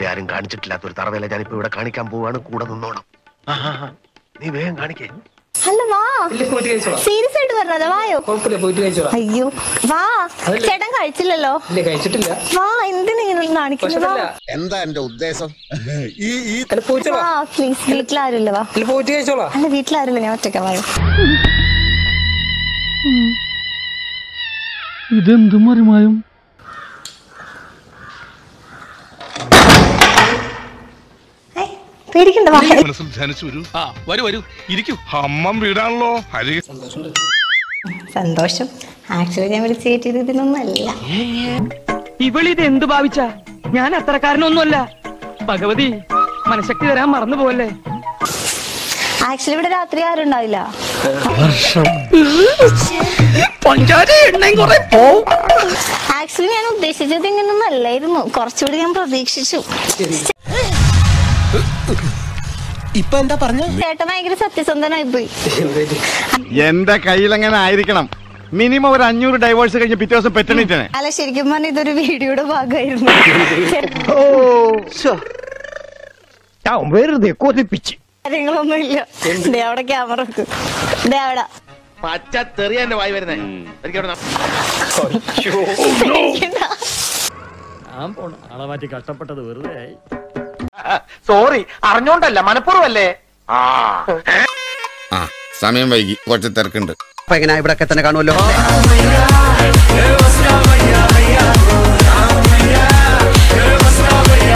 ഇതുവരെ ആരും കാണിച്ചിട്ടില്ലാത്ത ഒരു തറവേല ഞാനിപ്പോ ഇവിടെ കാണിക്കാൻ പോവാണ് കൂടെ നിന്നോണം ആഹാ, നീ വേഗം കാണിക്കേ അല്ല വാ ഇല്ല പോയിട്ട് കഴിച്ചോളാം സീരിയസ് ആയിട്ട് പറഞ്ഞതാ വായോ കുഴപ്പമില്ല പോയിട്ട് കഴിച്ചോളാം അയ്യോ വാ ചേട്ടൻ കഴിച്ചില്ലല്ലോ ഇല്ല കഴിച്ചിട്ടില്ല വാ എന്തിനാ ഇങ്ങനെ കാണിക്കുന്നത് വാ വിശപ്പില്ല എന്താ എന്റെ ഉദ്ദേശം ഈ ഈ അല്ല പോയിച്ചോളാം വാ പ്ലീസ് വീട്ടിലാരുമില്ല വാ അല്ല പോയിട്ട് കഴിച്ചോളാം അല്ല വീട്ടിലാരുമില്ല ഞാൻ ഒറ്റയ്ക്ക് വായോ ഇതെന്ത് മറിമായും ഏയ്, പേടിക്കണ്ട വാ മനസ്സിൽ ധ്യാനിച്ചു വരൂ ആ വരൂ വരൂ ഇരിക്കൂ അമ്മം വീടാണല്ലോ ഹരി സന്തോഷം ആക്ച്വലി ഞാൻ വിളിച്ച് കയറ്റിയത് ഇതിനൊന്നല്ല ഇവളിത് എന്ത് ഭാവിച്ച ഞാൻ അത്രക്കാരനൊന്നുമല്ല ഭഗവതി മനഃശക്തി തരാൻ മറന്നു പോവല്ലേ ആക്ച്വലി ഇവിടെ രാത്രി ആരും ഉണ്ടാവില്ല ആക്ച്വലി ഞാൻ ഉദ്ദേശിച്ചത് ഇങ്ങനൊന്നും അല്ലായിരുന്നു കുറച്ചുകൂടി ഞാൻ പ്രതീക്ഷിച്ചു ഇപ്പൊ എന്താ പറഞ്ഞ ചേട്ടൻ ഭയങ്കര സത്യസന്ധനായി പോയി എന്റെ കയ്യിലെങ്ങനെ ആയിരിക്കണം മിനിമം ഒരു അഞ്ഞൂറ് ഡൈവേഴ്സ് കഴിഞ്ഞ് പിറ്റേ ദിവസം പെറ്റണിട്ടാണ് അല്ല ശരിക്കും പറഞ്ഞ ഇതൊരു വീഡിയോയുടെ ഭാഗമായിരുന്നു വെറുതെ കൊതിപ്പിച്ച് കാര്യങ്ങളൊന്നുമില്ല ദേ അവിടെ ക്യാമറ വെക്കും ദേ അവിടെ പച്ച തെറിയ എന്റെ വായി വരുന്നേ എനിക്കവിടെ പേടിക്കണ്ട. ആളെ മാറ്റി കഷ്ടപ്പെട്ടത് വെറുതെ ആയി സോറി അറിഞ്ഞോണ്ടല്ല മനഃപൂർവ്വല്ലേ ആ സമയം വൈകി കുറച്ച് തിരക്കുണ്ട് അപ്പൊ എങ്ങനെ ഇവിടെ തന്നെ കാണുമല്ലോ